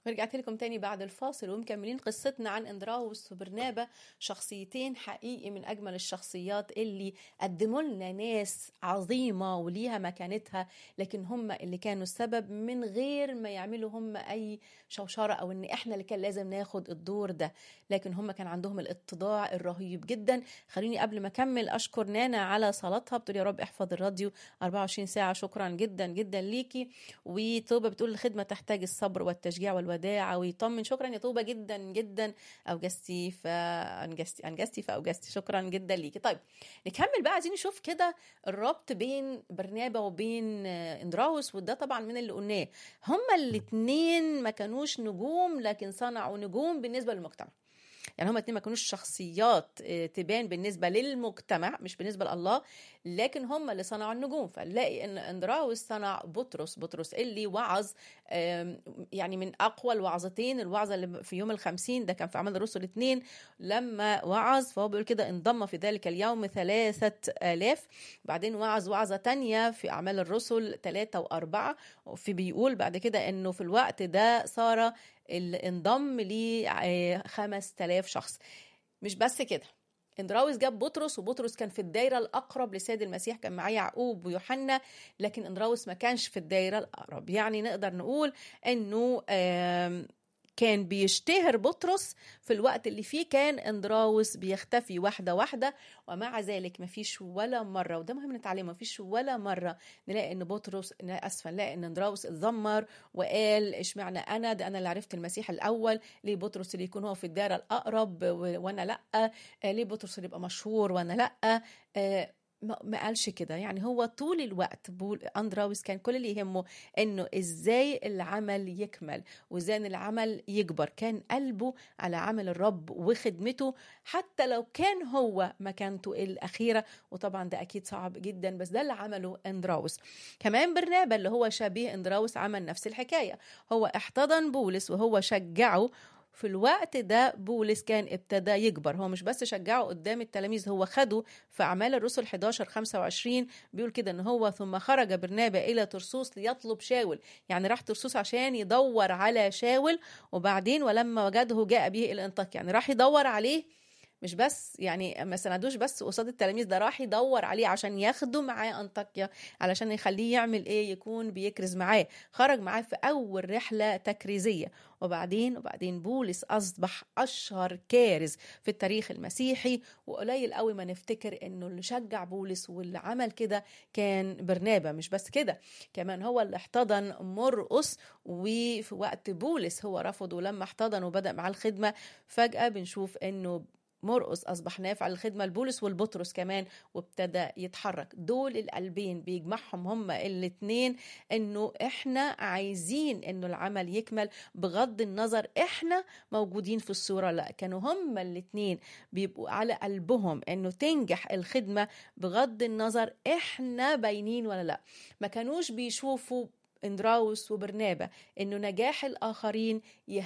ورجعت لكم تاني بعد الفاصل ومكملين قصتنا عن اندراوس وبرنابا شخصيتين حقيقي من اجمل الشخصيات اللي قدموا لنا ناس عظيمه وليها مكانتها لكن هم اللي كانوا السبب من غير ما يعملوا هم اي شوشره او ان احنا اللي كان لازم ناخد الدور ده لكن هم كان عندهم الاتضاع الرهيب جدا خليني قبل ما اكمل اشكر نانا على صلاتها بتقول يا رب احفظ الراديو 24 ساعه شكرا جدا جدا ليكي وطوبه بتقول الخدمه تحتاج الصبر والتشجيع والوداع ويطمن شكرا يا طوبه جدا جدا اوجستي فانجستي انجستي فاوجستي شكرا جدا ليكي طيب نكمل بقى عايزين نشوف كده الربط بين برنابا وبين اندراوس وده طبعا من اللي قلناه هما الاثنين ما كانوش نجوم لكن صنعوا نجوم بالنسبه للمجتمع يعني هما اتنين ما كانوش شخصيات تبان بالنسبة للمجتمع مش بالنسبة لله لكن هما اللي صنعوا النجوم فنلاقي ان اندراوس صنع بطرس بطرس اللي وعظ يعني من اقوى الوعظتين الوعظة اللي في يوم الخمسين ده كان في اعمال الرسل اتنين لما وعظ فهو بيقول كده انضم في ذلك اليوم ثلاثة آلاف بعدين وعظ وعظة تانية في اعمال الرسل ثلاثة واربعة وفي بيقول بعد كده انه في الوقت ده صار اللي انضم ليه 5000 شخص مش بس كده اندراوس جاب بطرس وبطرس كان في الدايره الاقرب لسيد المسيح كان معاه يعقوب ويوحنا لكن اندراوس ما كانش في الدايره الاقرب يعني نقدر نقول انه كان بيشتهر بطرس في الوقت اللي فيه كان اندراوس بيختفي واحده واحده ومع ذلك ما فيش ولا مره وده مهم نتعلمه ما فيش ولا مره نلاقي ان بطرس اسفه نلاقي ان اندراوس اتذمر وقال اشمعنى انا ده انا اللي عرفت المسيح الاول ليه بطرس اللي يكون هو في الدائره الاقرب وانا لا ليه بطرس اللي يبقى مشهور وانا لا ما قالش كده يعني هو طول الوقت بول اندراوس كان كل اللي يهمه انه ازاي العمل يكمل وازاي ان العمل يكبر كان قلبه على عمل الرب وخدمته حتى لو كان هو مكانته الاخيره وطبعا ده اكيد صعب جدا بس ده اللي عمله اندراوس كمان برنابا اللي هو شبيه اندراوس عمل نفس الحكايه هو احتضن بولس وهو شجعه في الوقت ده بولس كان ابتدى يكبر هو مش بس شجعه قدام التلاميذ هو خده في أعمال الرسل 11 25 بيقول كده إن هو ثم خرج برنابا إلى ترسوس ليطلب شاول يعني راح ترسوس عشان يدور على شاول وبعدين ولما وجده جاء به إلى أنطاكيا يعني راح يدور عليه مش بس يعني ما سندوش بس قصاد التلاميذ ده راح يدور عليه عشان ياخده معاه انطاكيا علشان يخليه يعمل ايه يكون بيكرز معاه خرج معاه في اول رحله تكريزيه وبعدين وبعدين بولس اصبح اشهر كارز في التاريخ المسيحي وقليل قوي ما نفتكر انه اللي شجع بولس واللي عمل كده كان برنابا مش بس كده كمان هو اللي احتضن مرقس وفي وقت بولس هو رفضه لما احتضن وبدا معاه الخدمه فجاه بنشوف انه مرقس اصبح نافع للخدمه لبولس والبطرس كمان وابتدى يتحرك دول القلبين بيجمعهم هما الاثنين انه احنا عايزين انه العمل يكمل بغض النظر احنا موجودين في الصوره لا كانوا هما الاثنين بيبقوا على قلبهم انه تنجح الخدمه بغض النظر احنا باينين ولا لا ما كانوش بيشوفوا اندراوس وبرنابا انه نجاح الاخرين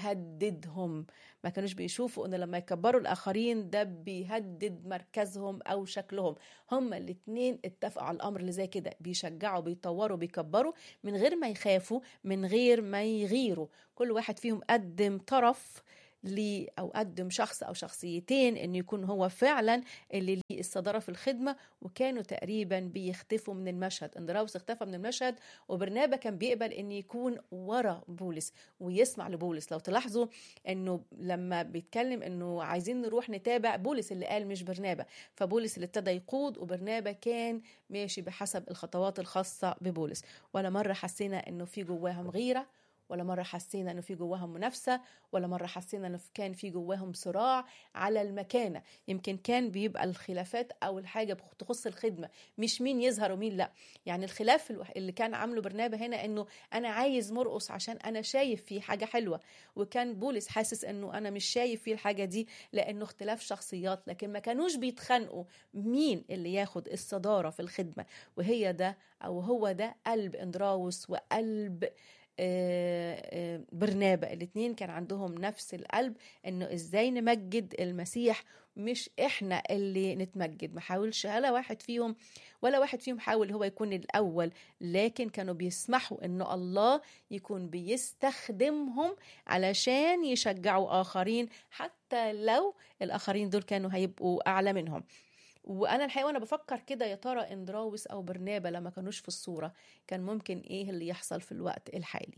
يهددهم ما كانوش بيشوفوا ان لما يكبروا الاخرين ده بيهدد مركزهم او شكلهم هما الاتنين اتفقوا على الامر اللي زي كده بيشجعوا بيطوروا بيكبروا من غير ما يخافوا من غير ما يغيروا كل واحد فيهم قدم طرف ليه او قدم شخص او شخصيتين ان يكون هو فعلا اللي ليه الصداره في الخدمه وكانوا تقريبا بيختفوا من المشهد اندراوس اختفى من المشهد وبرنابا كان بيقبل ان يكون ورا بولس ويسمع لبولس لو تلاحظوا انه لما بيتكلم انه عايزين نروح نتابع بولس اللي قال مش برنابا فبولس اللي ابتدى يقود وبرنابا كان ماشي بحسب الخطوات الخاصه ببولس ولا مره حسينا انه في جواهم غيره ولا مرة حسينا انه في جواهم منافسة ولا مرة حسينا انه كان في جواهم صراع على المكانة يمكن كان بيبقى الخلافات او الحاجة تخص الخدمة مش مين يظهر ومين لا يعني الخلاف اللي كان عامله برنابا هنا انه انا عايز مرقص عشان انا شايف فيه حاجة حلوة وكان بولس حاسس انه انا مش شايف فيه الحاجة دي لانه اختلاف شخصيات لكن ما كانوش بيتخانقوا مين اللي ياخد الصدارة في الخدمة وهي ده او هو ده قلب اندراوس وقلب برنابا الاتنين كان عندهم نفس القلب انه ازاي نمجد المسيح مش احنا اللي نتمجد ما حاولش ولا واحد فيهم ولا واحد فيهم حاول هو يكون الاول لكن كانوا بيسمحوا انه الله يكون بيستخدمهم علشان يشجعوا اخرين حتى لو الاخرين دول كانوا هيبقوا اعلى منهم وانا الحقيقه وانا بفكر كده يا ترى اندراوس او برنابا لما كانوش في الصوره كان ممكن ايه اللي يحصل في الوقت الحالي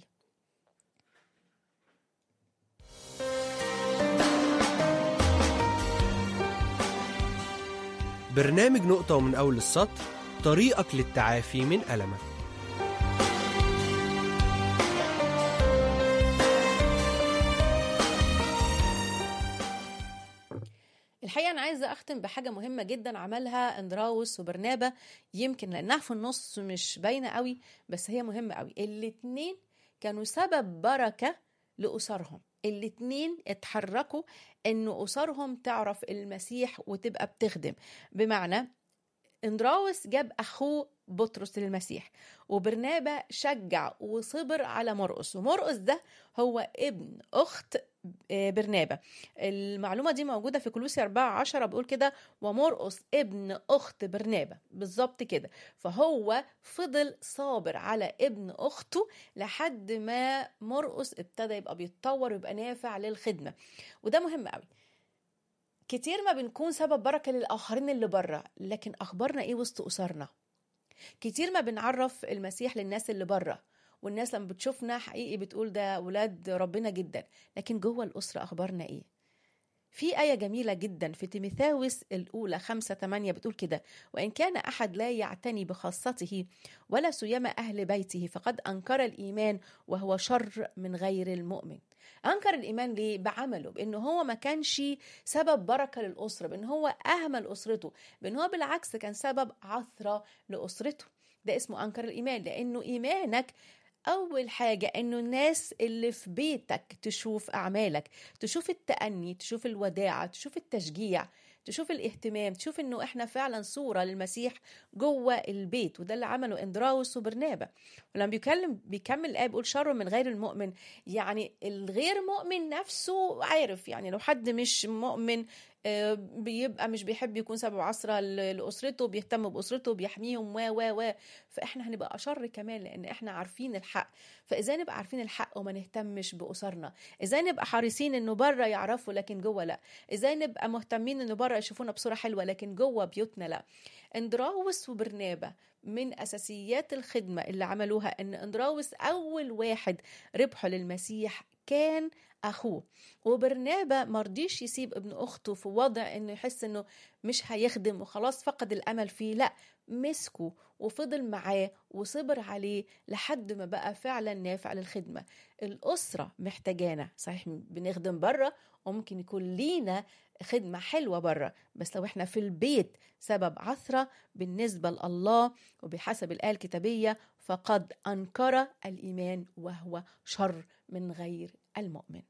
برنامج نقطة ومن أول السطر طريقك للتعافي من ألمك الحقيقه انا عايزه اختم بحاجه مهمه جدا عملها اندراوس وبرنابا يمكن لانها في النص مش باينه قوي بس هي مهمه قوي الاتنين كانوا سبب بركه لاسرهم الاتنين اتحركوا ان اسرهم تعرف المسيح وتبقى بتخدم بمعنى اندراوس جاب اخوه بطرس للمسيح وبرنابا شجع وصبر على مرقس ومرقس ده هو ابن اخت برنابا المعلومة دي موجودة في كلوسي 4 10 بيقول كده ومرقس ابن أخت برنابا بالظبط كده فهو فضل صابر على ابن أخته لحد ما مرقس ابتدى يبقى بيتطور ويبقى نافع للخدمة وده مهم قوي كتير ما بنكون سبب بركة للآخرين اللي بره لكن أخبارنا إيه وسط أسرنا كتير ما بنعرف المسيح للناس اللي بره والناس لما بتشوفنا حقيقي بتقول ده ولاد ربنا جدا لكن جوه الأسرة أخبارنا إيه في آية جميلة جدا في تيميثاوس الأولى خمسة ثمانية بتقول كده وإن كان أحد لا يعتني بخاصته ولا سيما أهل بيته فقد أنكر الإيمان وهو شر من غير المؤمن أنكر الإيمان ليه؟ بعمله بأنه هو ما كانش سبب بركة للأسرة بأنه هو أهمل أسرته بأنه هو بالعكس كان سبب عثرة لأسرته ده اسمه أنكر الإيمان لأنه إيمانك أول حاجة إنه الناس اللي في بيتك تشوف أعمالك تشوف التأني تشوف الوداعة تشوف التشجيع تشوف الاهتمام تشوف انه احنا فعلا صورة للمسيح جوه البيت وده اللي عمله اندراوس وبرنابا ولما بيكلم بيكمل الآية بيقول شر من غير المؤمن يعني الغير مؤمن نفسه عارف يعني لو حد مش مؤمن بيبقى مش بيحب يكون سبب عصرة لأسرته بيهتم بأسرته بيحميهم و و و فإحنا هنبقى أشر كمان لأن إحنا عارفين الحق فإزاي نبقى عارفين الحق وما نهتمش بأسرنا إزاي نبقى حريصين إنه بره يعرفوا لكن جوه لا إزاي نبقى مهتمين إنه بره يشوفونا بصورة حلوة لكن جوه بيوتنا لا اندراوس وبرنابا من اساسيات الخدمه اللي عملوها ان اندراوس اول واحد ربحه للمسيح كان اخوه وبرنابا مرضيش يسيب ابن اخته في وضع انه يحس انه مش هيخدم وخلاص فقد الامل فيه لا مسكه وفضل معاه وصبر عليه لحد ما بقى فعلا نافع للخدمة الأسرة محتاجانا صحيح بنخدم بره وممكن يكون لينا خدمة حلوة بره بس لو احنا في البيت سبب عثرة بالنسبة لله وبحسب الآية الكتابية فقد أنكر الإيمان وهو شر من غير المؤمن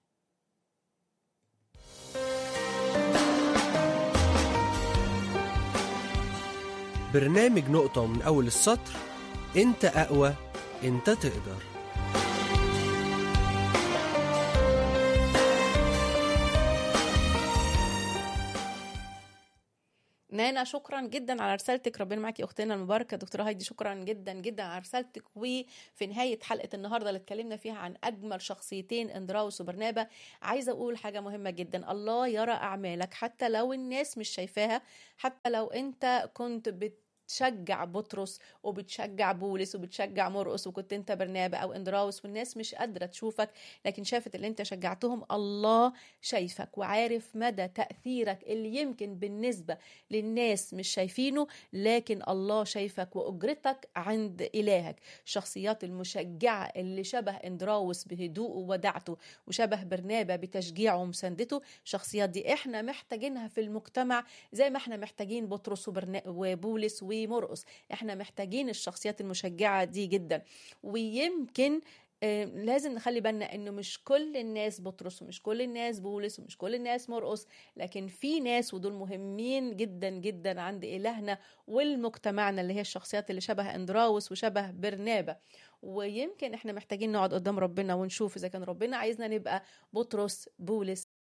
برنامج نقطة من أول السطر أنت أقوى أنت تقدر نانا شكرا جدا على رسالتك ربنا معاكي اختنا المباركه دكتوره هايدي شكرا جدا جدا على رسالتك وفي نهايه حلقه النهارده اللي اتكلمنا فيها عن اجمل شخصيتين اندراوس وبرنابا عايزه اقول حاجه مهمه جدا الله يرى اعمالك حتى لو الناس مش شايفاها حتى لو انت كنت بت بتشجع بطرس وبتشجع بولس وبتشجع مرقس وكنت انت برنابا او اندراوس والناس مش قادره تشوفك لكن شافت اللي انت شجعتهم الله شايفك وعارف مدى تاثيرك اللي يمكن بالنسبه للناس مش شايفينه لكن الله شايفك واجرتك عند الهك الشخصيات المشجعه اللي شبه اندراوس بهدوءه وودعته وشبه برنابا بتشجيعه ومساندته الشخصيات دي احنا محتاجينها في المجتمع زي ما احنا محتاجين بطرس وبولس و ومرقص احنا محتاجين الشخصيات المشجعة دي جدا ويمكن آه، لازم نخلي بالنا انه مش كل الناس بطرس ومش كل الناس بولس ومش كل الناس مرقس لكن في ناس ودول مهمين جدا جدا عند الهنا والمجتمعنا اللي هي الشخصيات اللي شبه اندراوس وشبه برنابا ويمكن احنا محتاجين نقعد قدام ربنا ونشوف اذا كان ربنا عايزنا نبقى بطرس بولس